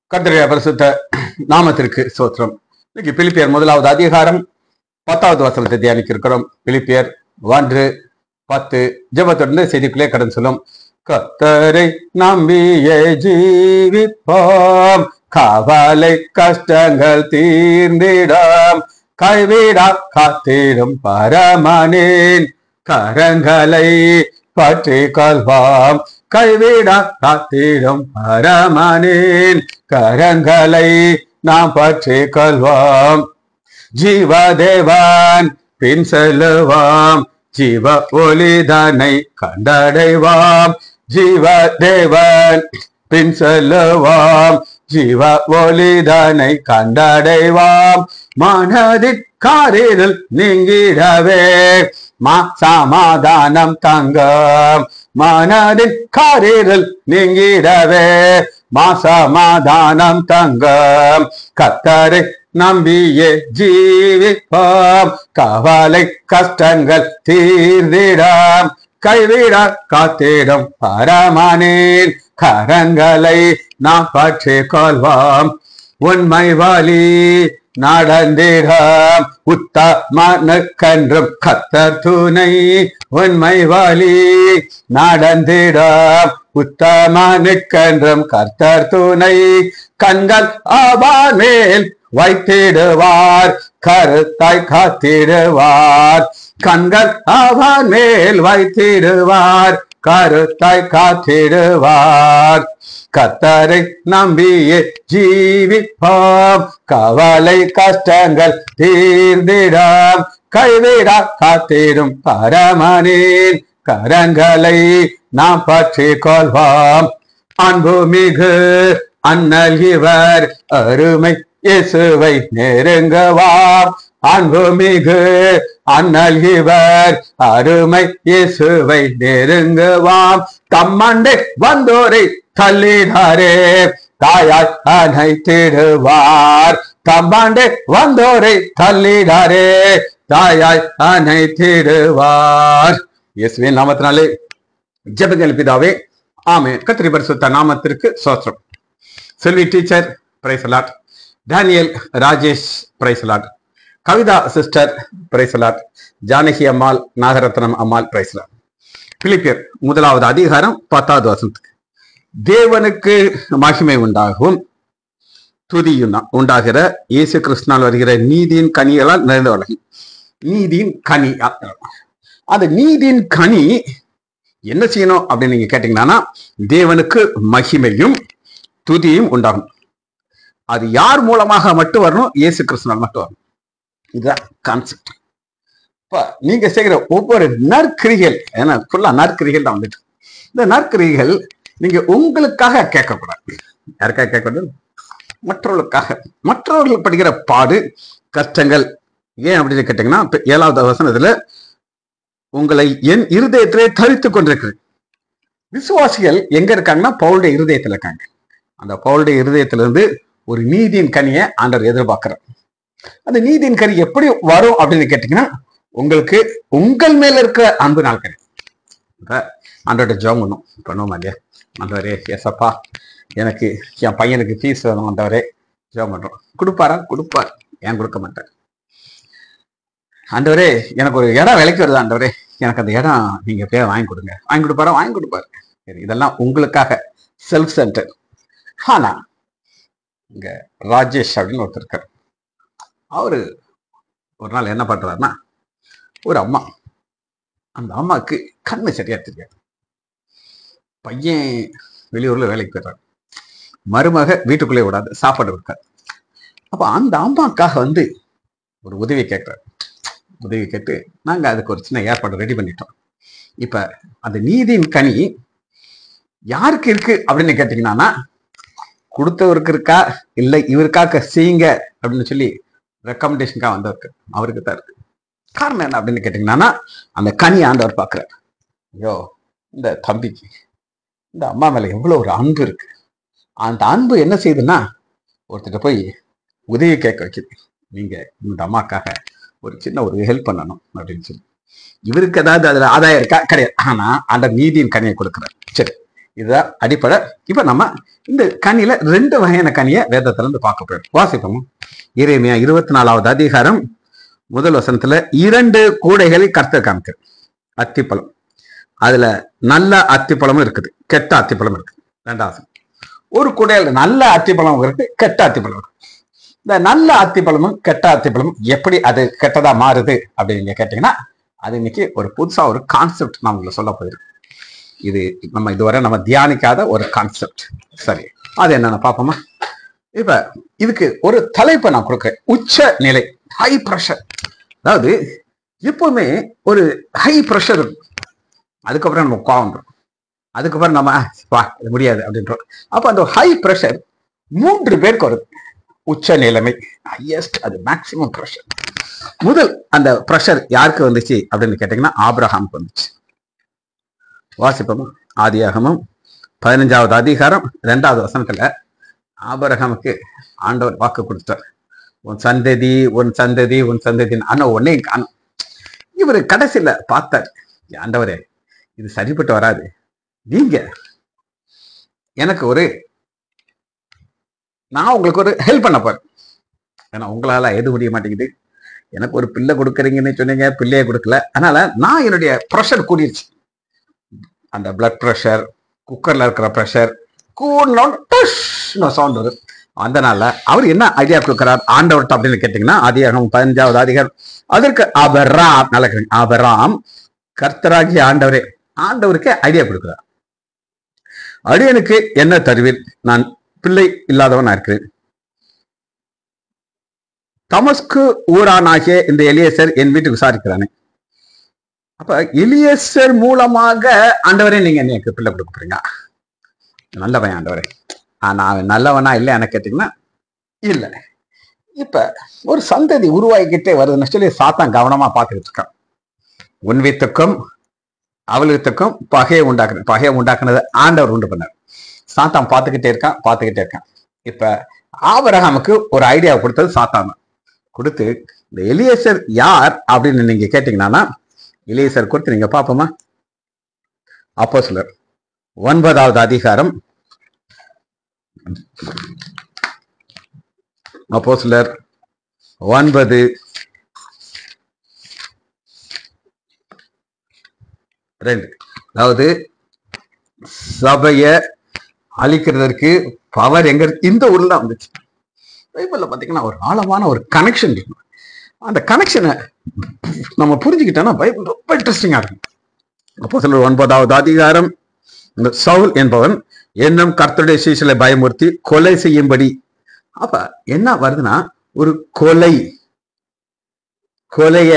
கர்த்தருடைய பரிசுத்த நாமத்திற்கு சோத்திரம் இன்னைக்கு பிலிப்பியர் முதலாவது அதிகாரம் பத்தாவது வசனத்தை தியானிக்க இருக்கிறோம் பிலிப்பியர் ஒன்று பத்து ஜெபத்தொடர்ந்து செய்திக்குள்ளே கடன் சொல்லும் கத்தரை நம்பியே ஜீவிப்போம் கவலை கஷ்டங்கள் தீர்ந்திடாம் கைவிடா காத்திடும் பரமனின் கரங்களை பற்றி கொள்வாம் கைவிடா காத்திடும் பரமனின் கரங்களை நாம் பற்றி கொள்வோம் ஜீவதேவன் பின் செல்லுவாம் ஜீவ ஒளிதனை கண்டடைவாம் ஜீவதேவன் பின் செல்லுவாம் ஜீவ ஒளிதனை கண்டடைவாம் மனதிற் காரில் நீங்கிடவே மா சமாதானம் தங்கம் மனதின் காரில் நீங்கிடவே மா சமாதானம் தங்கம் கத்தரை நம்பியே ஜீவிப்போம் கவலை கஷ்டங்கள் தீர்ந்திடாம் கைவிட காத்திடும் பரமனின் கரங்களை நாம் பற்றி கொள்வோம் உண்மை வழி நடந்திடாம் உத்தமனுக்கென்றும் கத்தர் துணை உண்மை வழி நடந்திடாம் உத்தமனுக்கென்றும் கர்த்தர் துணை கண்கள் அவன் மேல் வைத்திடுவார் கருத்தாய் காத்திடுவார் கண்கள் அவன் மேல் வைத்திடுவார் கருத்தாய் காத்திடுவார் கத்தரை நம்பியே ஜீவிப்போம் கவலை கஷ்டங்கள் தீர்ந்திடாம் கைவிடா காத்திடும் பரமனின் கரங்களை நாம் பற்றி கொள்வோம் அன்பு மிகு அண்ணல் இவர் அருமை இயேசுவை நெருங்குவாம் அன்பு மிகு அண்ணல் இவர் அருமை இயேசுவை நெருங்குவாம் தம்மண்டை வந்தோரை தள்ளிடாரே தாயாய் அணைத்திடுவார் தம்மாண்டே வந்தோரை தள்ளிடாரே தாயாய் அணைத்திடுவார் இயேசுவின் நாமத்தினாலே ஜெபங்கள் பிதாவே ஆமே கத்திரி பரிசுத்த நாமத்திற்கு சோத்திரம் செல்வி டீச்சர் பிரைசலாட் டேனியல் ராஜேஷ் பிரைசலாட் கவிதா சிஸ்டர் பிரைசலாட் ஜானகி அம்மாள் நாகரத்னம் அம்மாள் பிரைசலாட் பிலிப்பியர் முதலாவது அதிகாரம் பத்தாவது வசனத்துக்கு தேவனுக்கு மகிமை உண்டாகும் துதியும் உண்டாகிற இயேசு கிருஷ்ணால் வருகிற நீதியின் கனிகளால் நிறைந்த உலகம் நீதியின் கனி அந்த நீதியின் கனி என்ன செய்யணும் அப்படின்னு நீங்க கேட்டீங்கன்னா தேவனுக்கு மகிமையும் துதியும் உண்டாகும் அது யார் மூலமாக மட்டும் வரணும் இயேசு கிருஷ்ணனால் மட்டும் வரணும் இதுதான் கான்செப்ட் இப்ப நீங்க செய்கிற ஒவ்வொரு நற்கிரிகள் ஏன்னா ஃபுல்லா நற்கிரிகள் தான் வந்துட்டு இந்த நற்கிரிகள் நீங்க உங்களுக்காக கேட்கக்கூடாது யாருக்காக கேட்கக்கூடாது மற்றவர்களுக்காக மற்றவர்கள் படுகிற பாடு கஷ்டங்கள் ஏன் அப்படின்னு கேட்டீங்கன்னா இப்ப ஏழாவது வசனத்துல உங்களை என் இருதயத்திலே தரித்துக் கொண்டிருக்கிறது விசுவாசிகள் எங்க இருக்காங்கன்னா பவுளுடைய இருதயத்துல இருக்காங்க அந்த பவுளுடைய இருதயத்திலிருந்து ஒரு நீதியின் கனியை ஆண்டவர் எதிர்பார்க்கிறார் அந்த நீதியின் கனி எப்படி வரும் அப்படின்னு கேட்டீங்கன்னா உங்களுக்கு உங்கள் மேல இருக்கிற அன்பு நாள் கனி இப்ப ஆண்டோட ஜோம் பண்ணும் பண்ணுவோமா இல்லையா ஆண்டவரே எசப்பா எனக்கு என் பையனுக்கு ஃபீஸ் வேணும் ஆண்டவரே ஜோம் பண்றோம் கொடுப்பாரா கொடுப்பார் ஏன் கொடுக்க மாட்டார் ஆண்டவரே எனக்கு ஒரு இடம் விலைக்கு வருது ஆண்டவரே எனக்கு அந்த இடம் நீங்க பேர் வாங்கி கொடுங்க வாங்கி கொடுப்பாரா வாங்கி கொடுப்பாரு சரி இதெல்லாம் உங்களுக்காக செல்ஃப் சென்டர் ஆனா இங்க ராஜேஷ் அப்படின்னு ஒருத்தர் இருக்கார் அவரு ஒரு நாள் என்ன பண்றாருன்னா ஒரு அம்மா அந்த அம்மாவுக்கு கண்ணு சரியா தெரியாது பையன் வெளியூர்ல வேலைக்கு போயிடுறாரு மருமக வீட்டுக்குள்ளே விடாது சாப்பாடு இருக்காது அப்ப அந்த அம்மாக்காக வந்து ஒரு உதவி கேட்கிறாரு உதவி கேட்டு நாங்க அதுக்கு ஒரு சின்ன ஏற்பாடு ரெடி பண்ணிட்டோம் இப்ப அந்த நீதியின் கனி யாருக்கு இருக்கு அப்படின்னு கேட்டீங்கன்னா கொடுத்தவருக்கு இருக்கா இல்லை இவருக்காக செய்யுங்க அப்படின்னு சொல்லி ரெக்கமெண்டேஷனுக்காக வந்தவருக்கு அவருக்கு தான் இருக்கு காரணம் என்ன அப்படின்னு கேட்டீங்கன்னா அந்த கனி ஆண்டவர் பார்க்கிறார் ஐயோ இந்த தம்பிக்கு இந்த அம்மா மேல எவ்வளவு ஒரு அன்பு இருக்கு அந்த அன்பு என்ன செய்யுதுன்னா ஒருத்தர் போய் உதவி கேட்க வைக்குது நீங்க இந்த அம்மாக்காக ஒரு சின்ன ஒரு ஹெல்ப் பண்ணணும் அப்படின்னு சொல்லி இவருக்கு ஏதாவது அதுல ஆதாயம் இருக்கா கிடையாது ஆனா அந்த நீதியின் கனியை கொடுக்கிறார் சரி இதுதான் அடிப்படை இப்ப நம்ம இந்த கனியில ரெண்டு வகையான கனியை வேதத்துல இருந்து பார்க்க போறோம் வாசிப்போம் இறைமையா இருபத்தி நாலாவது அதிகாரம் முதல் வசனத்துல இரண்டு கூடைகளை கர்த்தர் காமிக்கிறார் அத்திப்பழம் அதுல நல்ல அத்திப்பழமும் இருக்குது கெட்ட அத்திப்பழம் இருக்கு ரெண்டாவது ஒரு கூடையில நல்ல அத்திப்பழம் இருக்கு கெட்ட அத்திப்பழம் இருக்கு இந்த நல்ல அத்திப்பழமும் கெட்ட அத்திப்பழமும் எப்படி அது கெட்டதா மாறுது அப்படின்னு நீங்க கேட்டீங்கன்னா அது இன்னைக்கு ஒரு புதுசா ஒரு கான்செப்ட் நான் உங்களுக்கு சொல்ல போயிருக்கேன் இது நம்ம இதுவரை நம்ம தியானிக்காத ஒரு கான்செப்ட் சரி அது என்னன்னு பார்ப்போமா இப்ப இதுக்கு ஒரு தலைப்பை நான் கொடுக்குறேன் உச்ச நிலை ஹை ப்ரெஷர் அதாவது எப்பவுமே ஒரு ஹை ப்ரெஷர் இருக்கும் அதுக்கப்புறம் நம்ம கோவம் வரும் அதுக்கப்புறம் நம்ம "ஆ, வா இது முடியாது அப்படின்றோம் அப்ப அந்த ஹை ப்ரெஷர் மூன்று பேருக்கு வருது உச்ச நிலைமை ஹையஸ்ட் அது மேக்சிமம் ப்ரெஷர் முதல் அந்த ப்ரெஷர் யாருக்கு வந்துச்சு அப்படின்னு கேட்டீங்கன்னா ஆபிரஹாமுக்கு வந்துச்சு வாசிப்போமா ஆதியாகமும் பதினஞ்சாவது அதிகாரம் ரெண்டாவது வசனத்துல ஆபரகமுக்கு ஆண்டவர் வாக்கு கொடுத்தார் உன் சந்ததி உன் சந்ததி உன் சந்ததி ஆனா உன்னே காணும் இவர் கடைசியில பார்த்தார் ஆண்டவரே இது சரிப்பட்டு வராது நீங்க எனக்கு ஒரு நான் உங்களுக்கு ஒரு ஹெல்ப் பண்ண போறேன் ஏன்னா உங்களால எது முடிய மாட்டேங்குது எனக்கு ஒரு பிள்ளை கொடுக்குறீங்கன்னு சொன்னீங்க பிள்ளையை கொடுக்கல அதனால நான் என்னுடைய ப்ரெஷர் கூடிருச்சு அந்த பிளட் ப்ரெஷர் குக்கர்ல இருக்கிற ப்ரெஷர் கூடணும் சவுண்ட் வரும் அதனால அவர் என்ன ஐடியா கொடுக்கிறார் ஆண்டவர்கிட்ட அப்படின்னு கேட்டீங்கன்னா அதிகாரம் பதினஞ்சாவது அதிகாரம் அதற்கு அபராம் நல்லா கேளுங்க. அபராம் கர்த்தராகிய ஆண்டவரே ஆண்டவருக்கு ஐடியா கொடுக்கிறார் அடியனுக்கு என்ன தருவீர் நான் பிள்ளை இல்லாதவனா இருக்கிறேன் தமஸ்கு ஊரானாகிய இந்த எலியேசர் என் வீட்டுக்கு விசாரிக்கிறானே அப்ப எலியேசர் மூலமாக ஆண்டவரே நீங்க எனக்கு பிள்ளை கொடுக்க போறீங்க நல்லவன் ஆண்டவரே ஆனா அவன் நல்லவனா இல்லை எனக்கு கேட்டீங்கன்னா இல்ல இப்ப ஒரு சந்ததி உருவாகிக்கிட்டே வருதுன்னு சொல்லி சாத்தான் கவனமா பார்த்துக்கிட்டு இருக்கான் உன் வித்துக்கும் அவள் வித்துக்கும் பகையை உண்டாக்குறது பகையை உண்டாக்குனது ஆண்டவர் உண்டு பண்ணார் சாத்தான் பார்த்துக்கிட்டே இருக்கான் பார்த்துக்கிட்டே இருக்கான் இப்ப ஆபரகாமுக்கு ஒரு ஐடியா கொடுத்தது சாத்தான் தான். கொடுத்து இந்த எலியேசர் யார் அப்படின்னு நீங்க கேட்டீங்கன்னா எலியேசர் குறித்து நீங்க பார்ப்போமா அப்போ சிலர் ஒன்பதாவது அதிகாரம் அப்போ சிலர் ஒன்பது ரெண்டு அதாவது சபைய அழிக்கிறதற்கு பவர் எங்க இருக்கு? இந்த ஊர்ல தான் வந்துச்சு பைபிள்ல பாத்தீங்கன்னா ஒரு ஆழமான ஒரு கனெக்ஷன் இருக்கும் அந்த கனெக்ஷனை நம்ம புரிஞ்சுக்கிட்டோம்னா பைபிள் ரொம்ப இன்ட்ரெஸ்டிங்கா இருக்கும் அப்போ சிலர் ஒன்பதாவது அதிகாரம் இந்த சவுல் என்பவன் என்னும் கர்த்தருடைய சீசலை பயமுறுத்தி கொலை செய்யும்படி அப்ப என்ன வருதுன்னா ஒரு கொலை கொலைய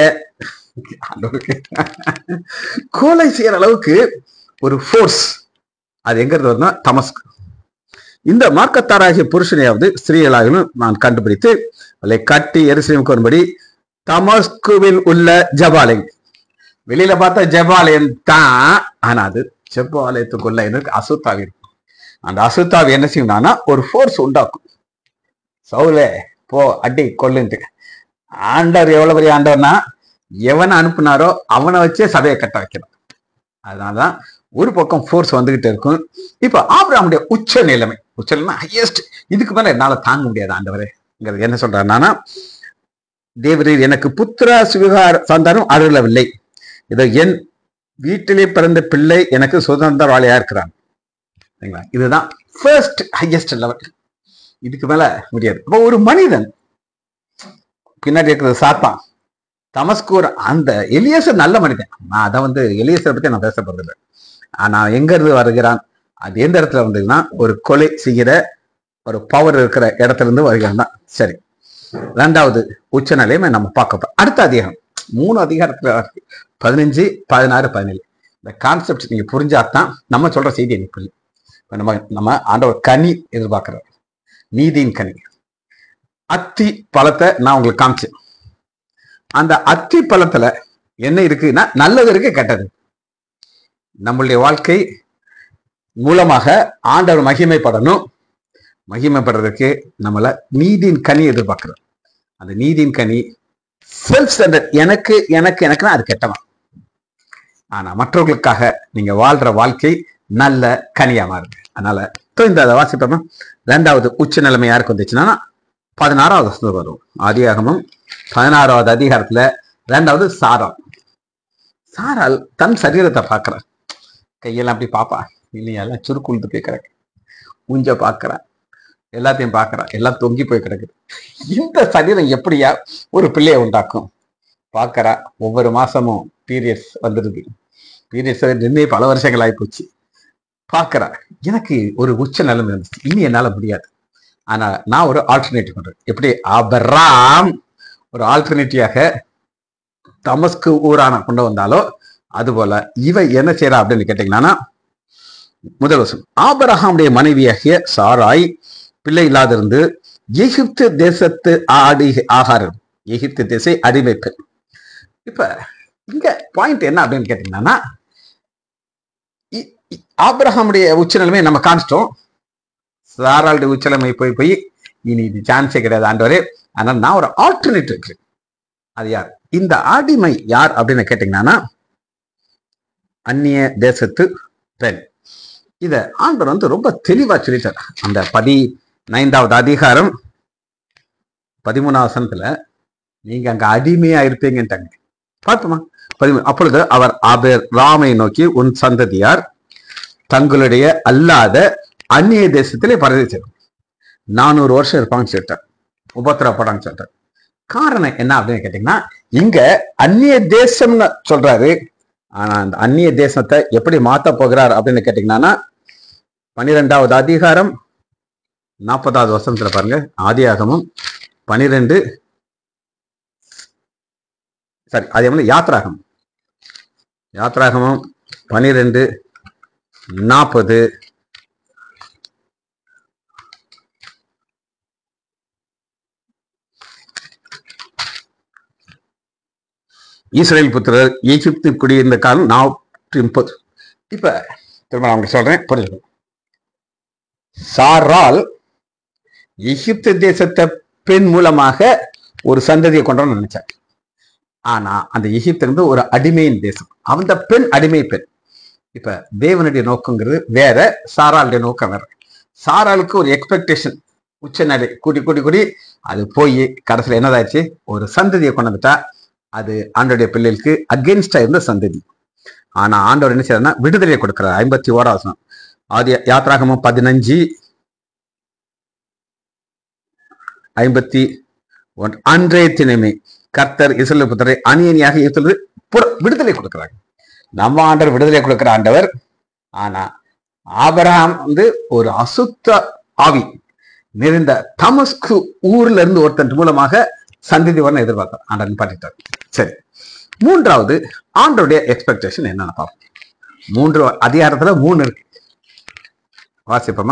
கொலை செய்யற அளவுக்கு ஒரு ஃபோர்ஸ் அது எங்க இருந்து வருதுன்னா தமஸ்க் இந்த மார்க்கத்தாராகிய புருஷனையாவது ஸ்திரீகளாகவும் நான் கண்டுபிடித்து அவளை கட்டி எருசலேமுக்கு வரும்படி தமஸ்குவில் உள்ள ஜபாலயம் வெளியில பார்த்தா ஜபாலயம் தான் ஆனா அது ஜபாலயத்துக்குள்ள எனக்கு அசுத்தாவி இருக்கும் அந்த அசுத்தாவி என்ன செய்யும்னா ஒரு ஃபோர்ஸ் உண்டாக்கும் சவுலே போ அடி கொல்லுன்ட்டு ஆண்டவர் எவ்வளவு பெரிய ஆண்டவர்னா எவனை அனுப்புனாரோ அவனை வச்சே சபையை கட்ட வைக்கணும் அதனாலதான் ஒரு பக்கம் ஃபோர்ஸ் வந்துகிட்டே இருக்கும் இப்ப ஆபிரகாமுடைய உச்ச நிலைமை உச்ச நிலைமை ஹையஸ்ட் இதுக்கு மேல என்னால தாங்க முடியாது ஆண்டவரே என்ன சொல்றாருன்னா தேவரீர் எனக்கு புத்திர சுவிகார சந்தானம் அருளவில்லை இதோ என் வீட்டிலே பிறந்த பிள்ளை எனக்கு சுதந்திரவாளியா இருக்கிறான் சரிங்களா இதுதான் ஃபர்ஸ்ட் ஹையஸ்ட் லெவல் இதுக்கு மேல முடியாது அப்போ ஒரு மனிதன் பின்னாடி இருக்கிறது சாத்தான் தமஸ்கூர் அந்த எலியேசர் நல்ல மனிதன் நான் அதை வந்து எலியேசர் பத்தி நான் பேச போறதில்லை ஆனா எங்க இருந்து வருகிறான் அது எந்த இடத்துல வந்ததுன்னா ஒரு கொலை செய்கிற ஒரு பவர் இருக்கிற இடத்துல இருந்து வருகிறான் தான் சரி ரெண்டாவது உச்ச நிலைமை நம்ம பார்க்க போறோம். அடுத்த அதிகாரம் மூணு அதிகாரத்துல இருக்கு. பதினஞ்சு பதினாறு பதினேழு இந்த கான்செப்ட் நீங்க புரிஞ்சாதான் நம்ம சொல்ற செய்தி எனக்கு புரியும் இப்ப நம்ம நம்ம ஆண்டவர் கனி எதிர்பார்க்கிறார் நீதியின் கனி அத்தி பழத்தை நான் உங்களுக்கு காமிச்சேன் அந்த அத்தி பழத்துல என்ன இருக்குன்னா நல்லது இருக்கு கெட்டது நம்மளுடைய வாழ்க்கை மூலமாக ஆண்டவர் மகிமைப்படணும் மகிமைப்படுறதுக்கு நம்மள நீதியின் கனி எதிர்பார்க்கிறோம் அந்த நீதியின் கனி செல்ஃப் ஸ்டாண்டர்ட் எனக்கு எனக்கு எனக்குன்னா அது கெட்டவன் ஆனா மற்றவர்களுக்காக நீங்க வாழ்ற வாழ்க்கை நல்ல கனியா மாறுது அதனால இப்போ இந்த அதை வாசிப்போமா ரெண்டாவது உச்ச நிலைமை யாருக்கு வந்துச்சுன்னா பதினாறாவது வசனம் வரும் ஆதியாகமும் பதினாறாவது அதிகாரத்துல ரெண்டாவது சாரால் சாரால் தன் சரீரத்தை பார்க்கறான் கையெல்லாம் அப்படி பாப்பா இல்லையா எல்லாம் சுருக்குழுத்து போய் கிடக்கு மூஞ்ச பார்க்கறா எல்லாத்தையும் பார்க்கறா எல்லாம் தொங்கி போய் கிடக்குது இந்த சரீரம் எப்படியா ஒரு பிள்ளையை உண்டாக்கும் பார்க்கறா ஒவ்வொரு மாசமும் பீரியட்ஸ் வந்துடுது பீரியட்ஸ் நின்று பல வருஷங்கள் ஆயிப்போச்சு பார்க்கறா எனக்கு ஒரு உச்ச நிலைமை இருந்துச்சு இனி என்னால முடியாது ஆனா நான் ஒரு ஆல்டர்னேட்டிவ் பண்றேன் எப்படி அபராம் ஒரு ஆல்டர்னேட்டிவாக தமஸ்கு ஊரான கொண்டு வந்தாலோ அதுபோல இவ என்ன செய்யறா அப்படின்னு கேட்டீங்கன்னா முதல் வருஷம் ஆபரகாமுடைய மனைவியாகிய சாராய் பிள்ளை இல்லாதிருந்து எகிப்து தேசத்து ஆடி ஆகாரம் எகிப்து தேசை அடிமை பெண் இப்ப இங்க பாயிண்ட் என்ன அப்படின்னு கேட்டீங்கன்னா இ- இ- ஆபிரகாமுடைய உச்சநிலைமை நம்ம காமிச்சிட்டோம் சாராளுடைய உச்சநிலைமை போய் போய் இனி இது சான்ஸே கிடையாது ஆண்டவரே ஆனால் நான் ஒரு ஆல்டர்னேட் இருக்கு அது யார் இந்த அடிமை யார் அப்படின்னு கேட்டீங்கன்னா அந்நிய தேசத்து பெண் இத ஆண்டவர் வந்து ரொம்ப தெளிவா சொல்லிட்டார் அந்த பதி நைந்தாவது அதிகாரம் பதிமூணாவது வசனத்துல நீங்க அங்க அடிமையா இருப்பீங்கன்ட்டாங்க பார்ப்போமா பதிமூணு அப்பொழுது அவர் ஆபேர் ராமை நோக்கி உன் சந்ததியார் தங்களுடைய அல்லாத அந்நிய தேசத்திலே பரதேசம் நானூறு வருஷம் இருப்பாங்கன்னு சொல்லிட்டார் உபத்திரப்படான்னு சொல்லிட்டார் காரணம் என்ன அப்படின்னு கேட்டீங்கன்னா இங்க அந்நிய தேசம்னு சொல்றாரு ஆனா அந்த அந்நிய தேசத்தை எப்படி மாத்த போகிறார் அப்படின்னு கேட்டீங்கன்னா பனிரெண்டாவது அதிகாரம் நாற்பதாவது வசனத்துல பாருங்க ஆதியாகமும் பனிரெண்டு சாரி அதே மாதிரி யாத்ராகம் யாத்ராகமும் பனிரெண்டு நாற்பது இஸ்ரேல் புத்திரர் எகிப்து குடியிருந்த காலம் நாற்பத்தி முப்பது இப்ப திரும்ப நான் உங்களுக்கு சொல்றேன் புரிஞ்சுக்கணும் சாரால் எகிப்து தேசத்தை பெண் மூலமாக ஒரு சந்ததியை கொண்டு நினைச்சாங்க ஆனா அந்த எகிப்திலிருந்து ஒரு அடிமையின் தேசம் அந்த பெண் அடிமை பெண் இப்ப தேவனுடைய நோக்கங்கிறது வேற சாராளுடைய நோக்கம் வேற சாராளுக்கு ஒரு எக்ஸ்பெக்டேஷன் உச்ச நடை கூடி கூடி கூடி அது போய் கடைசியில் என்னதாச்சு ஒரு சந்ததியை கொண்டு வந்துட்டா அது ஆண்டோடைய பிள்ளைகளுக்கு அகேன்ஸ்டா இருந்த சந்ததி ஆனா ஆண்டவர் என்ன செய்யறா விடுதலையை கொடுக்கிறார் ஐம்பத்தி ஓராவசனம் ஆதி யாத்ராகமம் பதினஞ்சு ஐம்பத்தி ஒன் அன்றைய தினமே கர்த்தர் இஸ்ரேல் புத்தரை அணியணியாக இஸ்ரேல் புற- விடுதலை கொடுக்கிறாங்க நம்ம ஆண்டவர் விடுதலை கொடுக்கிற ஆண்டவர் ஆனா ஆபிரகாம் வந்து ஒரு அசுத்த ஆவி நிறைந்த தமஸ்கு ஊர்ல இருந்து ஒருத்தன் மூலமாக சந்ததி வரணும் எதிர்பார்த்தார் ஆண்டவர் நிப்பாட்டிட்டார் சரி மூன்றாவது ஆண்டருடைய எக்ஸ்பெக்டேஷன் என்னன்னு பார்ப்போம் மூன்று அதிகாரத்துல மூணு இருக்கு வாசிப்போமா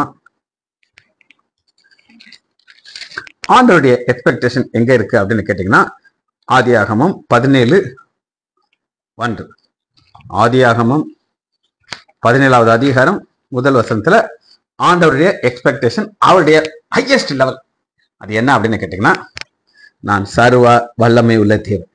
ஆண்டருடைய எக்ஸ்பெக்டேஷன் எங்க இருக்கு அப்படின்னு கேட்டீங்கன்னா ஆதியாகமம் பதினேழு ஒன்று ஆதியாகமம் பதினேழாவது அதிகாரம் முதல் வசனத்துல ஆண்டவருடைய எக்ஸ்பெக்டேஷன் அவருடைய ஹையஸ்ட் லெவல் அது என்ன அப்படின்னு கேட்டீங்கன்னா நான் சர்வ வல்லமை உள்ள தேவன்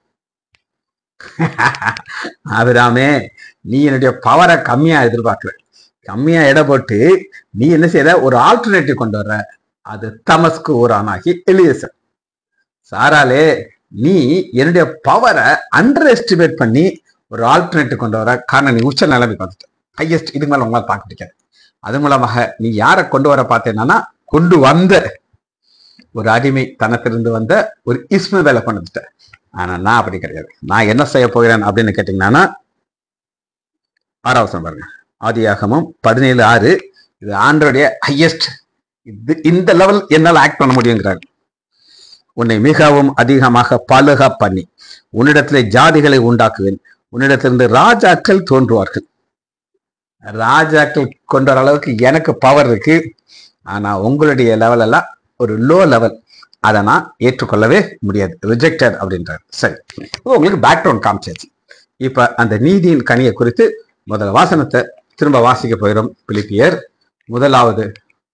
ஆபிராமே நீ என்னுடைய பவரை கம்மியா எதிர்பார்க்கிற கம்மியா எடை போட்டு நீ என்ன செய்யற ஒரு ஆல்டர்னேட்டிவ் கொண்டு வர்ற அது தமஸ்கு ஊரானாகி எலியசர் சாராலே நீ என்னுடைய பவரை அண்டர் எஸ்டிமேட் பண்ணி ஒரு ஆல்டர்னேட்டிவ் கொண்டு வர காரணம் நீ உச்ச நிலைமைக்கு வந்துட்ட ஹையஸ்ட் இதுக்கு மேல உங்களால் பார்க்க முடியாது அது மூலமாக நீ யாரை கொண்டு வர பார்த்தேன்னா கொண்டு வந்த ஒரு அடிமை தனத்திலிருந்து வந்த ஒரு இஸ்ம வேலை கொண்டு வந்துட்ட ஆனா நான் அப்படி கிடையாது நான் என்ன செய்ய போகிறேன் அப்படின்னு கேட்டீங்கன்னா ஆறாவது பாருங்க ஆதியாகமும் பதினேழு ஆறு இது ஆண்டருடைய ஹையஸ்ட் இது இந்த லெவல் என்னால் ஆக்ட் பண்ண முடியுங்கிறார் உன்னை மிகவும் அதிகமாக பலுக பண்ணி உன்னிடத்திலே ஜாதிகளை உண்டாக்குவேன் உன்னிடத்திலிருந்து ராஜாக்கள் தோன்றுவார்கள் ராஜாக்கள் கொண்டு வர அளவுக்கு எனக்கு பவர் இருக்கு ஆனா உங்களுடைய லெவல் எல்லாம் ஒரு லோ லெவல் அதை நான் ஏற்றுக்கொள்ளவே முடியாது ரிஜெக்டட் அப்படின்றார் சரி இப்போ உங்களுக்கு பேக்ரவுண்ட் காமிச்சாச்சு இப்ப அந்த நீதியின் கனியை குறித்து முதல்ல வாசனத்தை திரும்ப வாசிக்க போயிடும் பிலிப்பியர் முதலாவது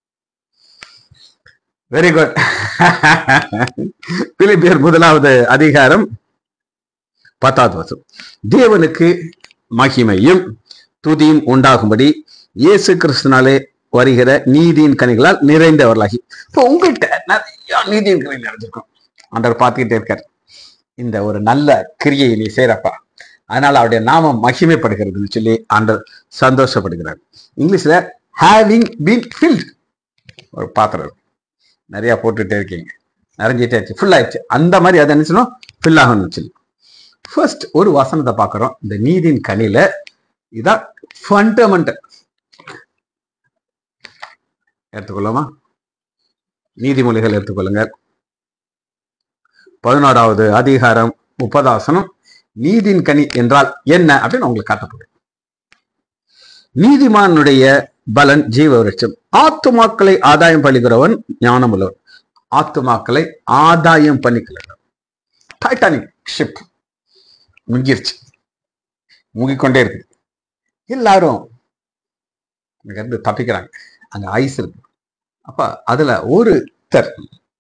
வெரி குட் பிலிப்பியர் முதலாவது அதிகாரம் பத்தாவது வருஷம் தேவனுக்கு மகிமையும் துதியும் உண்டாகும்படி இயேசு கிறிஸ்துனாலே வருகிற நீதியின் கனிகளால் நிறைந்தவர்களாகி இப்போ உங்கள்கிட்ட நிறைய நீதியின் கனி நிறைஞ்சிருக்கும் ஆண்டவர் பார்த்துக்கிட்டே இருக்கார் இந்த ஒரு நல்ல கிரியை நீ செய்யறப்பா அதனால அவருடைய நாமம் மகிமைப்படுகிறதுன்னு சொல்லி ஆண்டவர் சந்தோஷப்படுகிறார் இங்கிலீஷ்ல ஹேவிங் பீன் ஃபில்ட் ஒரு பாத்திரம் இருக்கு. நிறைய போட்டுட்டே இருக்கீங்க நிறைஞ்சிட்டே ஆச்சு ஃபுல் ஆயிடுச்சு அந்த மாதிரி அதை நினைச்சணும் ஃபில் ஆகணும்னு சொல்லி ஃபர்ஸ்ட் ஒரு வசனத்தை பார்க்குறோம் இந்த நீதியின் கனியில இதான் ஃபண்டமெண்டல் எடுத்துக்கொள்ளுமா நீதிமொழிகள் எடுத்துக்கொள்ளுங்க பதினோராவது அதிகாரம் முப்பதாசனம் நீதியின் கனி என்றால் என்ன அப்படின்னு உங்களுக்கு காட்டப்படும் நீதிமானுடைய பலன் ஜீவ விருட்சம் ஆத்துமாக்களை ஆதாயம் பண்ணிக்கிறவன் ஞானமுள்ளவன் ஆத்துமாக்களை ஆதாயம் பண்ணிக்கிறவன் டைட்டானிக் ஷிப் முங்கிருச்சு முங்கிக்கொண்டே இருக்கு எல்லாரும் அங்க இருந்து தப்பிக்கிறாங்க அங்க ஐஸ் இருக்கு அப்ப அதுல ஒருத்தர்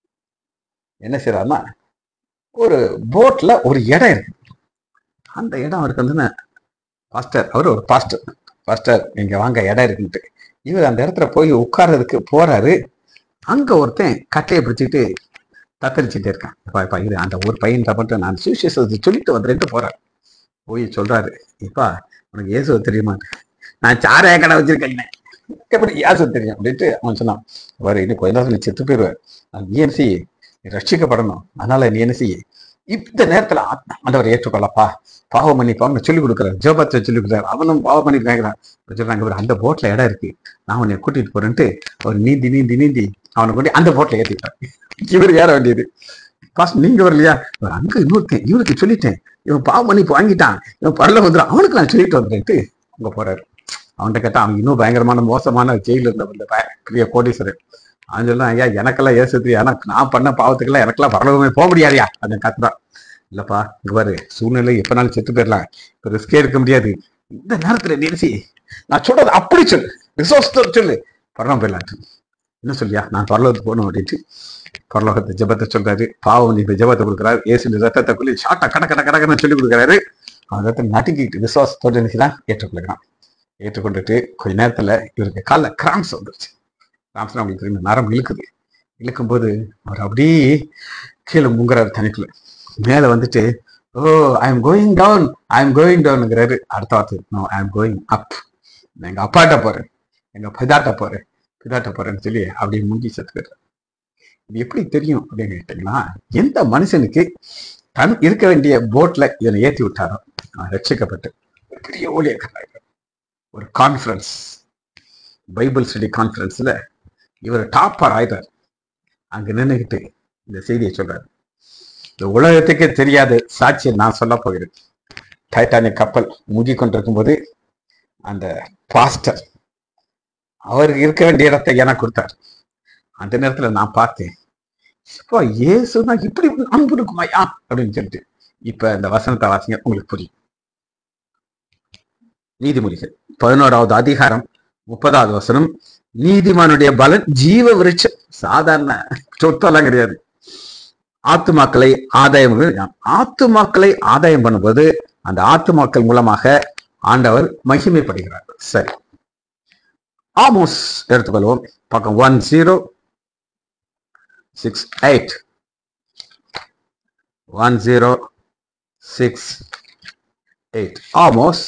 என்ன செய்யறாருன்னா ஒரு போட்ல ஒரு இடம் இருக்கு அந்த இடம் அவருக்கு வந்து பாஸ்டர் அவர் ஒரு பாஸ்டர் பாஸ்டர் இங்க வாங்க இடம் இருக்குன்ட்டு இவர் அந்த இடத்துல போய் உட்கார்றதுக்கு போறாரு அங்க ஒருத்தன் கட்டையை பிடிச்சிட்டு தத்தளிச்சுட்டே இருக்கான் இப்ப இப்ப இது அந்த ஒரு பையன் மட்டும் நான் சுவிசேஷத்தை சொல்லிட்டு வந்துட்டு போறாரு போய் சொல்றாரு இப்பா உனக்கு இயேசுவை தெரியுமா நான் சாராய கடை வச்சிருக்கேன் எப்படி இயேசு தெரியும் அப்படின்ட்டு அவன் சொன்னான் வர இன்னும் கொஞ்ச நேரத்துல நீ செத்து போயிடுவார் நீ என்ன செய்ய நீ ரட்சிக்கப்படணும் அதனால நீ என்ன செய்ய இந்த நேரத்துல ஆத்மா ஆண்டவரை ஏற்றுக்கொள்ளப்பா பாவ மன்னிப்பான்னு சொல்லி கொடுக்குறாரு ஜோபத்தை சொல்லி கொடுக்குறாரு அவனும் பாவ மன்னிப்பு கேட்கிறான் இப்ப சொல்றாங்க "இவர் அந்த போட்ல இடம் இருக்கு நான் உன்னை கூட்டிட்டு போறேன்ட்டு அவர் நீந்தி நீந்தி நீந்தி அவனை கொண்டு அந்த போட்ல ஏத்திட்டான் இவர் ஏற வேண்டியது பாஸ் நீங்க வரலையா இவர் அங்க இன்னொருத்தன் இவருக்கு சொல்லிட்டேன் இவன் பாவ மன்னிப்பு வாங்கிட்டான் இவன் பரல வந்துடும் அவனுக்கு நான் சொல்லிட்டு வந்துட்டேன்ட்டு அங்க போறாரு அவன்கிட்ட கேட்டா அவன் இன்னும் பயங்கரமான மோசமான ஜெயில இருந்த இந்த பய- பெரிய கோடீஸ்வரர் அவன் சொல்றான் ஐயா எனக்கெல்லாம் ஏசுது எனக்கு நான் பண்ண பாவத்துக்கெல்லாம் எனக்கெல்லாம் பரலோகமே போக முடியாதுயா அந்த கத்துறான் இல்லப்பா இங்க பாரு சூழ்நிலை எப்பனாலும் செத்து போயிடலாம் இப்ப ரிஸ்கே எடுக்க முடியாது இந்த நேரத்துல நினைச்சி நான் சொல்றது அப்படி சொல்லு ரிசோர்ஸ் சொல்லு பரலோகம் போயிடலாம் என்ன சொல்லியா நான் பரலோகத்துக்கு போகணும் அப்படின்ட்டு பரலோகத்தை ஜெபத்தை சொல்றாரு பாவம் நீ ஜெபத்தை கொடுக்குறாரு ஏசு ரத்தத்தை குள்ளி ஷார்ட்டா கட கட கடகன்னு சொல்லி கொடுக்குறாரு அந்த ரத்தம் நட்டுக்கிட்டு விசுவாசத்தோடு நினைச்சுதான் ஏற்றுக்கொள்கிறான் ஏற்றுக்கொண்டுட்டு கொஞ்ச நேரத்துல இவருக்கு காலைல கிராம்ஸ் வந்துருச்சு கிராம்ஸ்னா உங்களுக்கு தெரியும் நரம் இழுக்குது இழுக்கும்போது அவர் அப்படியே கீழே முங்குறாரு தனிக்குள்ள மேல வந்துட்டு oh I am going down I am going டவுன்ங்கிறாரு அடுத்த வார்த்தை no I am going up நான் எங்க அப்பாட்ட போறேன் எங்க பிதாட்ட போறேன் பிதாட்ட போறேன்னு சொல்லி அப்படியே முங்கி செத்துக்கிறார் இது எப்படி தெரியும் அப்படின்னு கேட்டீங்கன்னா எந்த மனுஷனுக்கு தன் இருக்க வேண்டிய போட்ல இவனை ஏத்தி விட்டாரோ அவன் ரட்சிக்கப்பட்டு ஒரு பெரிய ஊழியக்காரர் ஒரு கான்ஃபரன்ஸ் பைபிள் ஸ்டடி கான்ஃபரன்ஸ்ல இவர் டாப்பர் ஆயிட்டார் அங்க நின்னுக்கிட்டு இந்த செய்தியை சொல்றாரு இந்த உலகத்துக்கே தெரியாத சாட்சியை நான் சொல்ல போகிறேன் டைட்டானிக் கப்பல் முங்கி கொண்டிருக்கும் போது அந்த பாஸ்டர் அவருக்கு இருக்க வேண்டிய இடத்தை எனக்கு கொடுத்தார் அந்த நேரத்துல நான் பார்த்தேன் இப்போ இயேசுனா இப்படி அன்பு இருக்குமாயா அப்படின்னு சொல்லிட்டு இப்ப இந்த வசனத்தை வாசிங்க உங்களுக்கு புரியும் நீதிமொழிகள் பதினோராவது அதிகாரம் முப்பதாவது வசனம் நீதிமானுடைய பலன் ஜீவ விருட்சம் சாதாரண சொத்தெல்லாம் கிடையாது ஆத்துமாக்களை ஆதாயம் ஆத்துமாக்களை ஆதாயம் பண்ணும்போது அந்த ஆத்துமாக்கள் மூலமாக ஆண்டவர் மகிமைப்படுகிறார் சரி ஆமோஸ் எடுத்துக்கொள்வோம் பக்கம் one zero six eight one zero six eight ஆமோஸ்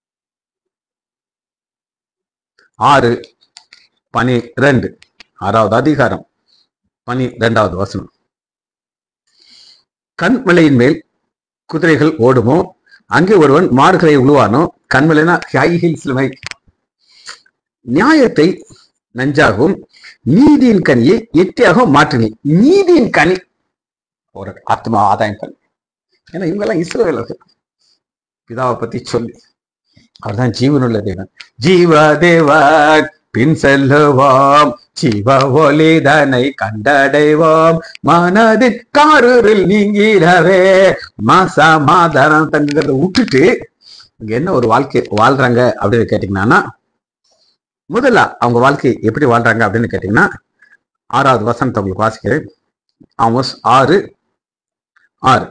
ஆறு பனி ரெண்டு ஆறாவது அதிகாரம் பனி ரெண்டாவது வசனம் கண்மலையின் மேல் குதிரைகள் ஓடுமோ அங்கே ஒருவன் மார்களை உழுவானோ கண்மலைனா ஹை ஹில்ஸ் நியாயத்தை நஞ்சாகவும் நீதியின் கனியை எட்டியாகவும் மாற்றினேன் நீதியின் கனி ஒரு ஆத்மா ஆதாயம் பண்ணி ஏன்னா இவங்க எல்லாம் இஸ்ரவேலர்கள் பிதாவை பத்தி சொல்லி அவர்தான் ஜீவனுள்ள தேவன் ஜீவ தேவன் பின் செல்லுவோம் ஜீவ ஒளிதனை கண்டடைவோம் மனதின் காரூரில் நீங்கிடவே மாசமாதானம் தங்குறத விட்டுட்டு இங்க என்ன ஒரு வாழ்க்கை வாழ்றாங்க அப்படின்னு கேட்டீங்கன்னா முதல்ல அவங்க வாழ்க்கை எப்படி வாழ்றாங்க அப்படின்னு கேட்டீங்கன்னா ஆறாவது வசனத்தை உங்களுக்கு வாசிக்கிறேன் ஆமோஸ் ஆறு ஆறு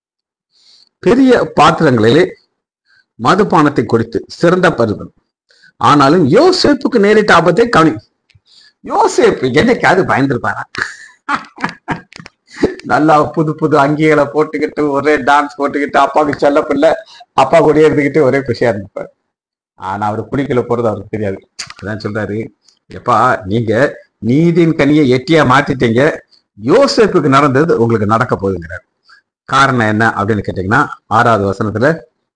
பெரிய பாத்திரங்களிலே மதுபானத்தை குடித்து சிறந்த பருவம் ஆனாலும் யோசேப்புக்கு நேரிட்ட ஆபத்தை கவனி யோசேப்பு என்னைக்காவது பயந்துருப்பாரா நல்லா புது புது அங்கிகளை போட்டுக்கிட்டு ஒரே டான்ஸ் போட்டுக்கிட்டு அப்பாவுக்கு செல்ல பிள்ளை அப்பா கூட இருந்துக்கிட்டு ஒரே குஷியா இருந்திருப்பாரு ஆனா அவர் குடிக்கல போறது அவருக்கு தெரியாது அதான் சொல்றாரு எப்பா நீங்க நீதியின் கனியை எட்டியா மாத்திட்டீங்க யோசேப்புக்கு நடந்தது உங்களுக்கு நடக்க போகுதுங்கிறார் காரணம் என்ன அப்படின்னு கேட்டீங்கன்னா ஆறாவது வசனத்துல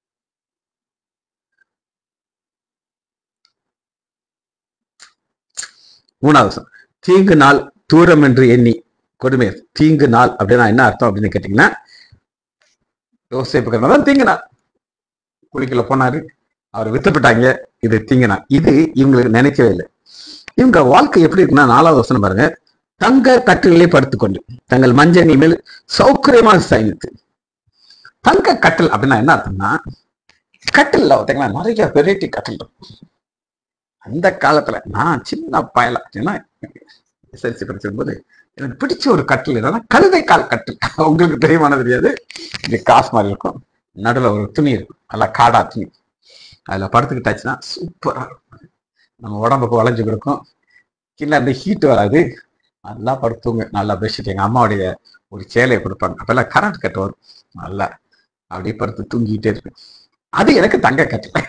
மூணாவது வசனம் தீங்கு நாள் தூரம் என்று எண்ணி கொடுமை தீங்கு நாள் அப்படின்னா என்ன அர்த்தம் அப்படின்னு கேட்டீங்கன்னா யோசிப்புக்கு தான் தீங்கு நாள் குளிக்கல போனாரு அவர் வித்துப்பட்டாங்க இது தீங்கு நாள் இது இவங்களுக்கு நினைக்கவே இல்லை இவங்க வாழ்க்கை எப்படி இருக்குன்னா நாலாவது வசனம் பாருங்க தங்க கட்டிலே படுத்துக்கொண்டு தங்கள் மஞ்சங்கள் மேல் சௌகரியமாக சயனித்து தங்க கட்டில் அப்படின்னா என்ன அர்த்தம்னா கட்டில் பார்த்தீங்கன்னா நிறைய வெரைட்டி கட்டில் இருக்கும் அந்த காலத்துல நான் சின்ன பயல ஏன்னா எஸ்எல்சி படிச்சிருக்கும்போது எனக்கு பிடிச்ச ஒரு கட்டில் என்னன்னா கழுதை கால் கட்டில் உங்களுக்கு தெரியுமான தெரியாது இது காசு மாதிரி இருக்கும் நடுவில் ஒரு துணி இருக்கும் நல்லா காடா துணி அதுல படுத்துக்கிட்டாச்சுன்னா சூப்பரா இருக்கும் நம்ம உடம்புக்கு வளைஞ்சு கொடுக்கும் கீழே அந்த ஹீட் வராது நல்லா படுத்துங்க நல்லா பெட்ஷீட் எங்க அம்மாவுடைய ஒரு சேலையை கொடுப்பாங்க அப்பெல்லாம் கரண்ட் கட்டு வரும் நல்லா அப்படியே படுத்து தூங்கிட்டே இருக்கு அது எனக்கு தங்க கட்டில்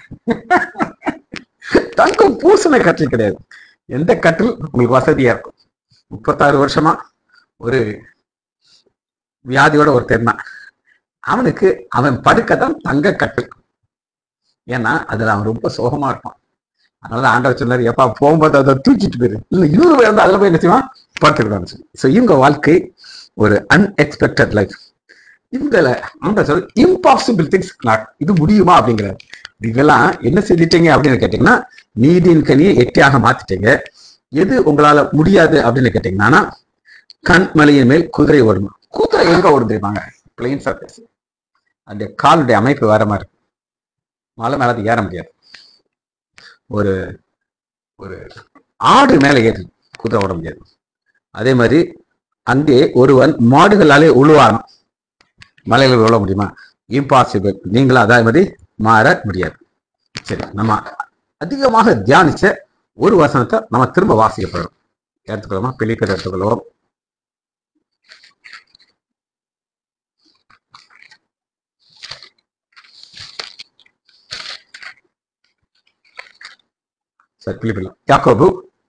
தங்கம் பூசண கட்டில் கிடையாது எந்த கட்டில் உங்களுக்கு வசதியா இருக்கும் முப்பத்தாறு வருஷமா ஒரு வியாதியோட ஒரு தெரினான் அவனுக்கு அவன் படுக்கதான் தங்க கட்டில் ஏன்னா அதுல அவன் ரொம்ப சோகமா இருப்பான் அதனால ஆண்டவர் சொன்னாரு எப்பா போகும்போது அதை தூக்கிட்டு போயிரு இல்ல இவரு வந்து அதுல போய் என்ன செய்வான் படுத்துக்கிட்டான்னு சொல்லி ஸோ இவங்க வாழ்க்கை ஒரு அன்எக்ஸ்பெக்டட் லைஃப் இவங்கள ஆண்டவர் சொல்ற இம்பாசிபிள் திங்ஸ் இது முடியுமா அப்படிங்கிறார் இதெல்லாம் என்ன செஞ்சிட்டீங்க அப்படின்னு கேட்டீங்கன்னா நீதியின் கனியை எட்டியாக மாத்திட்டீங்க எது உங்களால முடியாது அப்படின்னு கேட்டீங்கன்னா கண் மலையின் மேல் குதிரை ஓடணும் குதிரை எங்க ஓடும் தெரியுமாங்க பிளெயின் சர்ஃபேஸ் அந்த காலுடைய அமைப்பு வேற மாதிரி இருக்கும். மலை மேல அது ஏற முடியாது ஒரு ஒரு ஆடு மேல ஏறி குதிரை ஓட முடியாது அதே மாதிரி அங்கே ஒருவன் மாடுகளாலே உழுவான் மலையில உழ முடியுமா இம்பாசிபிள் நீங்களும் அதே மாதிரி மாற முடியாது சரி நம்ம அதிகமாக தியானிச்ச ஒரு வசனத்தை நம்ம திரும்ப வாசிக்க போறோம் எடுத்துக்கலாமா பிலிப்பர் எடுத்துக்கொள்வோம் சரி பிலிப்பில் யாக்கோபு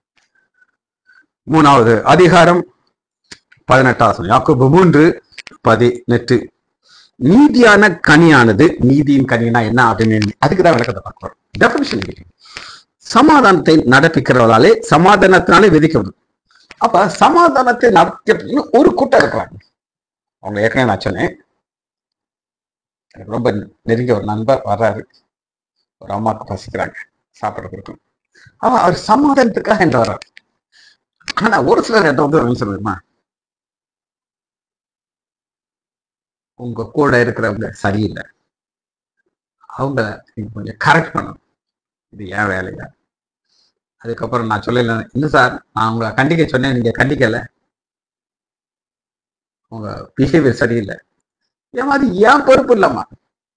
மூணாவது அதிகாரம் பதினெட்டாவது யாக்கோபு மூன்று பதினெட்டு நீதியான கனியானது நீதியின் கனினா என்ன அப்படின்னு அதுக்கு தான் விளக்கத்தை பார்க்கிறோம் டெபினிஷன் சமாதானத்தை நடப்பிக்கிறவர்களாலே சமாதானத்தினாலே விதிக்கப்படும் அப்ப சமாதானத்தை நடக்க ஒரு கூட்டம் இருக்கிறாங்க அவங்க ஏற்கனவே நான் சொன்னேன் எனக்கு ரொம்ப நெருங்கிய ஒரு நண்பர் வர்றாரு ஒரு அம்மாவுக்கு பசிக்கிறாங்க சாப்பிட கொடுக்கும் அவன் அவர் சமாதானத்துக்காக என்று வர்றாரு ஆனா ஒரு சிலர் என்ன வந்து என்ன சொல்லுமா உங்க கூட இருக்கிறவங்க சரியில்லை அவங்க நீங்க கொஞ்சம் கரெக்ட் பண்ணணும் இது ஏன் வேலையா அதுக்கப்புறம் நான் சொல்லல இல்லை சார் நான் உங்களை கண்டிக்க சொன்னேன் நீங்க கண்டிக்கல உங்க பிஹேவியர் சரியில்லை ஏன் அது ஏன் பொறுப்பு இல்லம்மா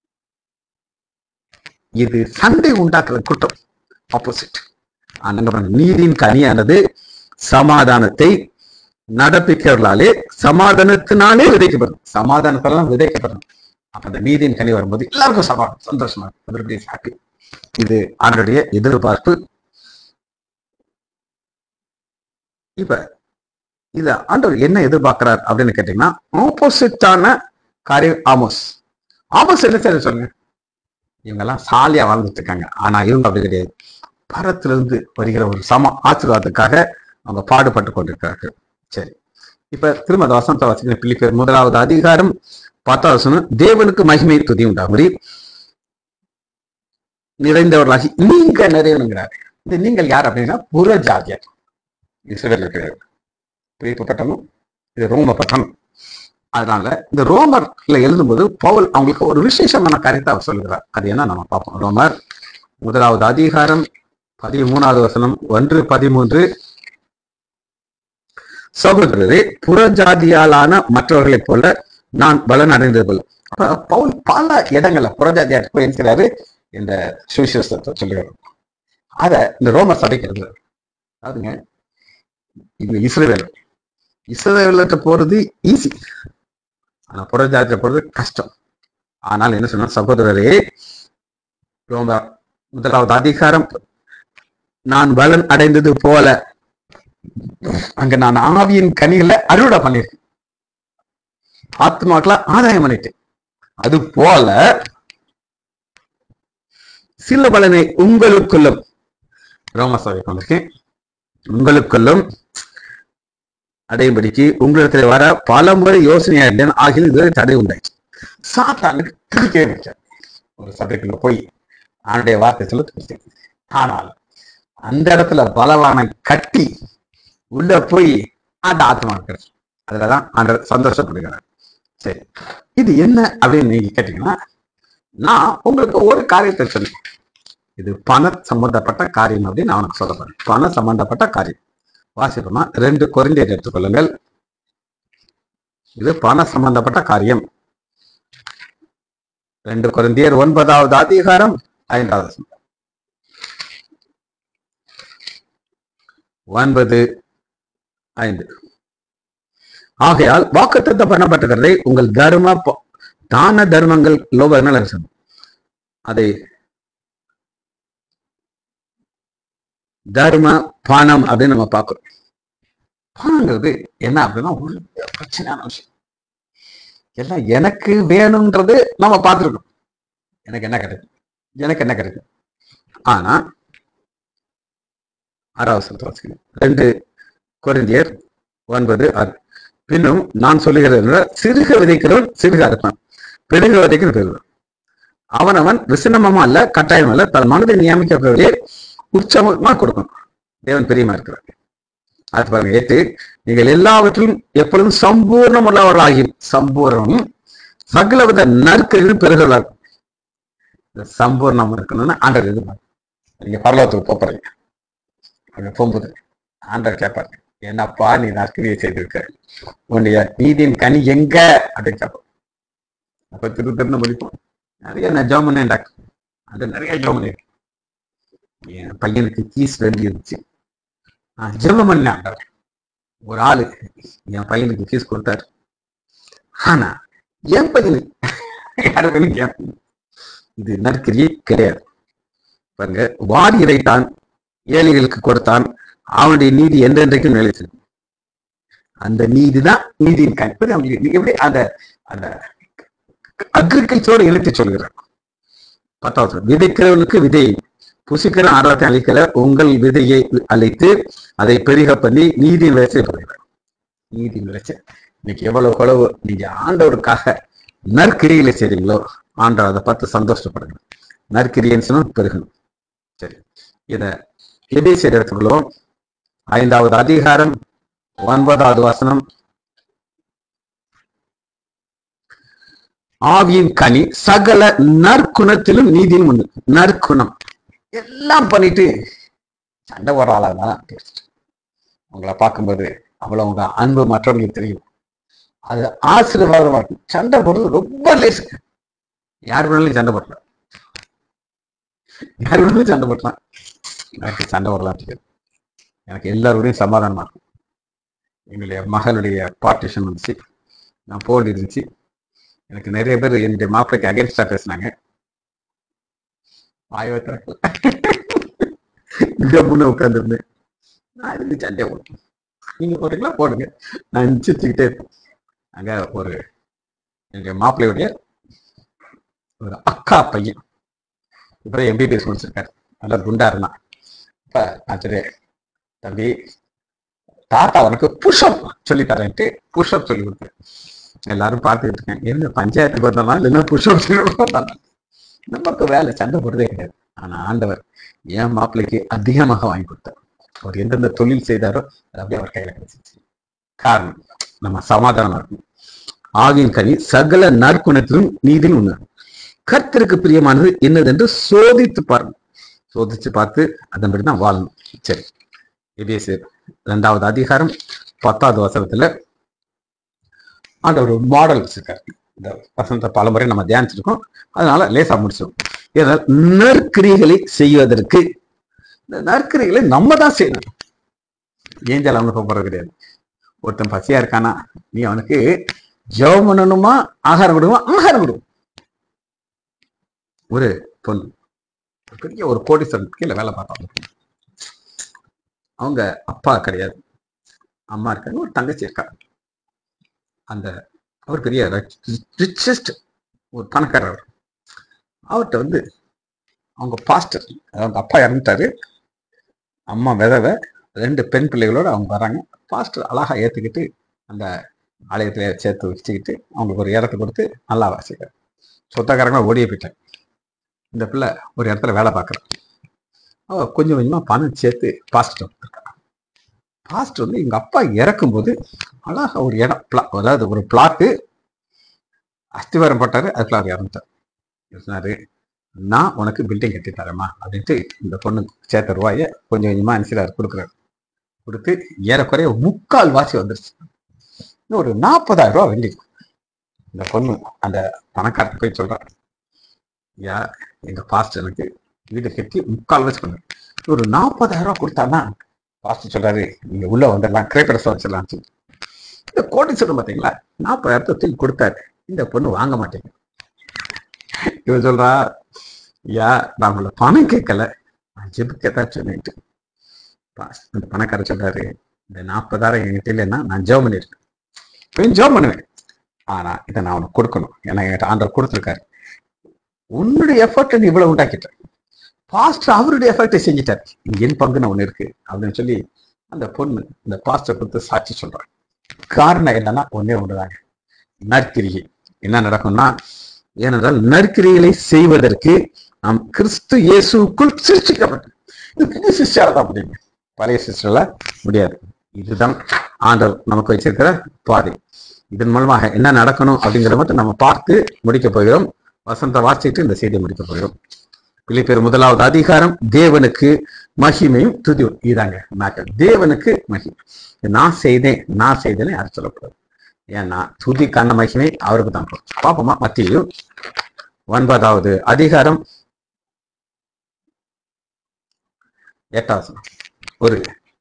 இது சண்டை உண்டாக்குற குற்றம் ஆப்போசிட் நீதியின் கனியானது சமாதானத்தை நடப்பிக்கிறவர்களாலே சமாதானத்தினாலே விதைக்கப்படும் சமாதானத்தெல்லாம் விதைக்கப்படும் அப்ப அந்த நீதியின் கனி வரும்போது எல்லாருக்கும் சமாதானம் சந்தோஷமா இருக்கும் ஹாப்பி இது ஆண்டுடைய எதிர்பார்ப்பு இப்ப இத ஆண்டவர் என்ன எதிர்பார்க்கிறார் அப்படின்னு கேட்டீங்கன்னா ஆப்போசிட்டான காரியம் ஆமோஸ் ஆமோஸ் என்ன செய்ய சொல்லுங்க இவங்க எல்லாம் சாலியா வாழ்ந்துட்டு இருக்காங்க ஆனா இவங்க அப்படி கிடையாது பரத்திலிருந்து வருகிற ஒரு சம ஆசீர்வாதத்துக்காக அவங்க பாடுபட்டு கொண்டிருக்கிறார்கள் சரி இப்ப திரும்ப அந்த வசனத்தை வச்சுக்கிற பிள்ளைப்பேர் முதலாவது அதிகாரம் பத்தாவது வசனம் தேவனுக்கு மகிமை துதி உண்டாகும்படி நிறைந்தவர்களாகி நீங்க நிறையணுங்கிறார் இந்த நீங்கள் யார் அப்படின்னா புற ஜாதியர் இஸ்ரேல் இருக்கிறார் பிரிப்பு பட்டணம் இது ரோம பட்டணம் அதனால இந்த ரோமர்ல எழுதும்போது பவுல் அவங்களுக்கு ஒரு விசேஷமான காரியத்தை அவர் சொல்லுகிறார் அது என்ன நம்ம பார்ப்போம் ரோமர் முதலாவது அதிகாரம் பதிமூணாவது வசனம் ஒன்று பதிமூன்று சகோதரரே புறஜாதியாலான மற்றவர்களைப் போல நான் பலன் அடைந்தது போல அப்ப பவுல் பல இடங்கள்ல புறஜாதியார் போய் இருக்கிறாரு இந்த சுவிசேஷத்தை சொல்லுகிறார் அத இந்த ரோமர் சபைக்கு எழுதுறாரு அதுங்க இந்த இஸ்ரேல் இஸ்ரேல்கிட்ட போறது ஈஸி ஆனா புறஜாத்திர போறது கஷ்டம் ஆனால் என்ன சொன்னா சகோதரரே ரோம முதலாவது அதிகாரம் நான் பலன் அடைந்தது போல அங்க நான் ஆவியின் கனிகளை அறுவடை பண்ணிருக்கேன் ஆத்மாக்களை ஆதாயம் பண்ணிட்டேன் அது போல சில பலனை உங்களுக்குள்ளும் ரோமசபை கொண்டிருக்கேன் உங்களுக்குள்ளும் அடையும்படிக்கு உங்களிடத்தில் வர பல முறை யோசனையா இருந்தேன் ஆகிய இதுவரை தடை உண்டாயிடுச்சு சாத்தானுக்கு பிடிக்கவே வச்சார் ஒரு சபைக்குள்ள போய் ஆண்டுடைய வார்த்தை சொல்ல பிடிச்சேன் ஆனால் அந்த இடத்துல பலவான கட்டி உள்ள போய் அந்த ஆத்மா இருக்கிறது அதுலதான் ஆண்டவர் சந்தோஷப்படுகிறார் சரி இது என்ன அப்படின்னு நீங்க கேட்டீங்கன்னா நான் உங்களுக்கு ஒரு காரியத்தை சொன்னேன் இது பண சம்பந்தப்பட்ட காரியம் அப்படின்னு நான் உனக்கு சொல்ல போறேன் பண சம்பந்தப்பட்ட காரியம் வாசிப்போமா ரெண்டு குறைந்தர் எடுத்துக்கொள்ளுங்கள் இது பண சம்பந்தப்பட்ட காரியம் ரெண்டு குறைந்தியர் ஒன்பதாவது அதிகாரம் ஐந்தாவது வசனம். ஒன்பது ஐந்து ஆகையால் வாக்குத்தத்தம் பண்ணப்பட்டிருக்கிறதை உங்கள் தர்ம ப- தான தர்மங்கள் லோபங்கள் அரசு அதை தர்ம பணம் அப்படின்னு நம்ம பார்க்கிறோம் பணங்கிறது என்ன அப்படின்னா ஒரு பிரச்சனையான விஷயம் எல்லாம் எனக்கு வேணும்ன்றது நம்ம பார்த்துருக்கோம் எனக்கு என்ன கிடைக்கும் எனக்கு என்ன கிடைக்கும் ஆனா ஆறாவது வசனத்தை வாசிக்கணும் ரெண்டு கொரிந்தியர் ஒன்பது ஆறு பின்னும் நான் சொல்லுகிறது என்னவென்றால், சிறுக விதைக்கிறவன் சிறுக அறுப்பான் பெருக விதைக்கிற பெறுவான் அவனவன் விசனமா அல்ல கட்டாயம் அல்ல தன் மனதை நியமிக்கப்பவர்களே உற்சாகமா கொடுக்கணும் தேவன் பிரியமா இருக்கிறார் அது பாருங்க ஏத்து நீங்கள் எல்லாவற்றிலும் எப்பொழுதும் சம்பூர்ணம் உள்ளவர்களாகி சம்பூர்ணம் சகலவித நற்கரிகளும் பெருகலாம் இந்த சம்பூர்ணம் இருக்கணும்னு ஆண்டர் எதிர்பார்க்க நீங்க பரலோகத்துக்கு போப் போறீங்க அங்க போகும்போது ஆண்டர் கேட்பாரு என்னப்பா நீ நற்கரியை செய்திருக்க உன்னுடைய நீதியின் கனி எங்க அப்படின்னு கேட்போம் அப்ப திரு திருன்னு முடிப்போம் நிறைய நான் ஜோம் பண்ணேன் டாக்டர் அது நிறைய ஜோம் பண்ணிருக்கேன் என் பையனுக்கு கீஸ் வேண்டி இருந்துச்சு நான் ஜெபம் பண்ணேன் ஆண்டவரே. ஒரு ஆளு என் பையனுக்கு ஃபீஸ் கொடுத்தாரு ஆனா என் பையனுக்கு யாருக்குன்னு கேட்பேன் இது நற்கிரியை கிடையாது பாருங்க வாரி இறைத்தான் ஏழைகளுக்கு கொடுத்தான் அவனுடைய நீதி என்றென்றைக்கும் நிலைத்தது அந்த நீதி தான் நீதியின் கண் இப்ப அவங்களுக்கு நீங்க எப்படி அந்த அந்த அக்ரிகல்ச்சரோட இணைத்து சொல்கிறார் பத்தாவது விதைக்கிறவனுக்கு விதையை புசிக்கிற ஆர்வத்தை அளிக்கிற உங்கள் விதையை அழைத்து அதை பெருக பண்ணி நீதியின் விளைச்சல் பெறுகிறார் நீதியின் விளைச்சல் இன்னைக்கு எவ்வளவு குளவு நீங்க ஆண்டவருக்காக நற்கிரியில செய்றீங்களோ ஆண்டவர் அதை பார்த்து சந்தோஷப்படுங்க நற்கிரியன்னு சொன்னா பெருகணும் சரி இத எபேசியர் எடுத்துக்கொள்வோம் ஐந்தாவது அதிகாரம் ஒன்பதாவது வசனம் ஆவியின் கனி சகல நற்குணத்திலும் நீதியின் முன்னு நற்குணம் எல்லாம் பண்ணிட்டு சண்டை போடுற ஆளாதான் பேசிட்டு உங்களை பார்க்கும்போது அவ்வளவு உங்க அன்பு மற்றவங்களுக்கு தெரியும் அது ஆசீர்வாதமா இருக்கும் சண்டை போடுறது ரொம்ப லேசு யார் வேணாலும் சண்டை போடலாம் யார் வேணாலும் சண்டை போடலாம் எனக்கு சண்டை போடலாம் தெரியாது எனக்கு எல்லாரோடையும் சமாதானமா இருக்கும் எங்களுடைய மகளுடைய பார்ட்டிஷன் வந்துச்சு நான் போல் இருந்துச்சு எனக்கு நிறைய பேர் என்னுடைய மாப்பிளைக்கு அகேன்ஸ்டா பேசினாங்க வாயவை திறக்கல கம்முன்னு உட்காந்துருந்தேன் நான் இதுக்கு சண்டை போட்டேன் நீங்க போறீங்களா போடுங்க நான் சிரிச்சுக்கிட்டே இருப்பேன் அங்க ஒரு எங்க மாப்பிள்ளையுடைய ஒரு அக்கா பையன் இப்ப எம்பிபிஎஸ் முடிச்சிருக்காரு நல்லா குண்டா இருந்தான் இப்ப நான் சரி தம்பி தாத்தா அவனுக்கு புஷ்அப் சொல்லி தரேன்ட்டு புஷ்அப் சொல்லி கொடுத்தேன் எல்லாரும் பார்த்துக்கிட்டு இருக்கேன் என்ன பஞ்சாயத்துக்கு வந்தானா இல்லைன்னா புஷ்அப் சொல்லி வந்தானா நமக்கு வேலை சண்டை போடுறதே கிடையாது ஆனா ஆண்டவர் என் மாப்பிள்ளைக்கு அதிகமாக வாங்கி கொடுத்தார் அவர் எந்தெந்த தொழில் செய்தாரோ அது அப்படியே அவர் கையில கிடைச்சிச்சு காரணம் நம்ம சமாதானம் இருக்கும் ஆவியின் கனி சகல நற்குணத்திலும் நீதியும் உண்மை கர்த்தருக்கு பிரியமானது என்னதென்று சோதித்து பாருங்க சோதிச்சு பார்த்து அதன்படி தான் வாழணும் சரி எபேசியர் இரண்டாவது அதிகாரம் பத்தாவது வசனத்துல ஆண்டவர் ஒரு மாடல் வச்சிருக்காரு இந்த வசனத்தை பலமுறை நம்ம தியானிச்சிருக்கோம் அதனால லேசா முடிச்சிடும் இதனால் நற்கிரிகளை செய்வதற்கு இந்த நற்கிரிகளை நம்ம தான் செய்யணும் ஏஞ்சல் அவனுக்கு போறது கிடையாது ஒருத்தன் பசியா இருக்கானா நீ அவனுக்கு ஜெபம் பண்ணணுமா ஆகாரம் கொடுக்குமா ஆகாரம் கொடு ஒரு பொண்ணு ஒரு பெரிய ஒரு கோடீஸ்வரன் கீழே வேலை பார்ப்பாங்க அவங்க அப்பா கிடையாது அம்மா இருக்காங்க ஒரு தங்கச்சி இருக்கா அந்த அவர் பெரிய ரிச்சஸ்ட் ஒரு பணக்காரர் அவர். அவர்கிட்ட வந்து அவங்க பாஸ்டர் அவங்க அப்பா இறந்துட்டாரு அம்மா விதவை ரெண்டு பெண் பிள்ளைகளோட அவங்க வராங்க பாஸ்டர் அழகா ஏத்துக்கிட்டு அந்த ஆலயத்துல சேர்த்து வச்சுக்கிட்டு அவங்களுக்கு ஒரு இடத்த கொடுத்து நல்லா வாசிக்கிறார் சொத்தக்காரங்க ஓடியே போயிட்டாங்க இந்த பிள்ளை ஒரு இடத்துல வேலை பார்க்குறான் அவ கொஞ்சம் கொஞ்சமா பணம் சேர்த்து பாஸ்டர் கொடுத்துருக்கான் பாஸ்டர் வந்து எங்க அப்பா இறக்கும்போது அழகா ஒரு இடம் plot- அதாவது ஒரு பிளாட்டு அஸ்திவாரம் போட்டாரு அதுக்குள்ள அவர் இறந்துட்டார் இவர் சொன்னாரு நான் உனக்கு பில்டிங் கட்டி தரேம்மா அப்படின்ட்டு இந்த பொண்ணுக்கு சேர்த்த ரூபாய கொஞ்சம் கொஞ்சமா அனுசிலார் கொடுக்குறாரு கொடுத்து ஏறக்குறைய முக்கால் வாசி வந்துருச்சு இன்னும் ஒரு நாற்பதாயிரம் ரூபாய் வெண்டி இந்த பொண்ணு அந்த பணக்காரர் போய் சொல்றாரு யா எங்க பாஸ்டர் எனக்கு வீடு கட்டி முக்கால் வாசி பண்ணாரு ஒரு நாற்பதாயிரம் ரூபாய் கொடுத்தான்னா பாஸ்டர் சொல்றாரு நீங்க உள்ள வந்துடலாம் கிரேப்பரஸ் வச்சிடலாம் சொல்லி இந்த கோடீஸ்வரன் பாத்தீங்களா நாற்பதாயிரத்தை தூக்கி கொடுத்தாரு இந்த பொண்ணு வாங்க மாட்டேங்க இவன் சொல்றா யா நான் உங்களை பணம் கேட்கல நான் ஜெபிக்கத்தான் சொன்னேன்ட்டு பாஸ் அந்த பணக்காரர் சொல்றாரு இந்த நாற்பதாயிரம் என்கிட்ட இல்லைன்னா நான் ஜெபம் பண்ணிருக்கேன் இவன் ஜெபம் பண்ணுவேன் ஆனா இதை நான் உனக்கு கொடுக்கணும் ஏன்னா என்கிட்ட ஆண்டவர் கொடுத்துருக்காரு உன்னுடைய எஃபர்ட்டை நீ இவ்வளவு உண்டாக்கிட்ட பாஸ்டர் அவருடைய எஃபர்ட்டை செஞ்சுட்டார் இங்க என் பங்குன்னு ஒண்ணு இருக்கு அப்படின்னு சொல்லி அந்த பொண்ணு இந்த பாஸ்டர் கொடுத்து சாட்சி சொல்றாங்க காரணம் என்னன்னா ஒன்னே ஒண்ணுதாங்க நற்கிரியை என்ன நடக்கும்னா ஏனென்றால் நற்கிரிகளை செய்வதற்கு நாம் கிறிஸ்து இயேசுக்குள் சிருஷ்டிக்கப்பட்டோம் இது புது சிஸ்டால தான் முடியும் பழைய சிஸ்டர்ல முடியாது இதுதான் ஆண்டவர் நமக்கு வச்சிருக்கிற பாதை இதன் மூலமாக என்ன நடக்கணும் அப்படிங்கிறத மட்டும் நம்ம பார்த்து முடிக்க போகிறோம் வசந்த வாசிட்டு இந்த செய்தியை முடிக்க போகிறோம் பிலிப்பேர் முதலாவது அதிகாரம் தேவனுக்கு மகிமையும் துதி இதாங்க மேட்டர் தேவனுக்கு மகிமை நான் செய்தேன் நான் செய்தேனே அது சொல்லக்கூடாது ஏன்னா துதிக்கான மகிமை அவருக்கு தான் போகும். பாப்போமா மத்தியும் ஒன்பதாவது அதிகாரம் எட்டாவது வசனம். ஒரு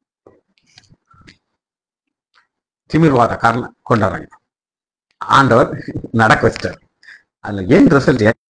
திமிர்வாத காரணம் கொண்டாடுறாங்க ஆண்டவர் நடக்க வச்சிட்டார் அதுல ஏன் ரிசல்ட்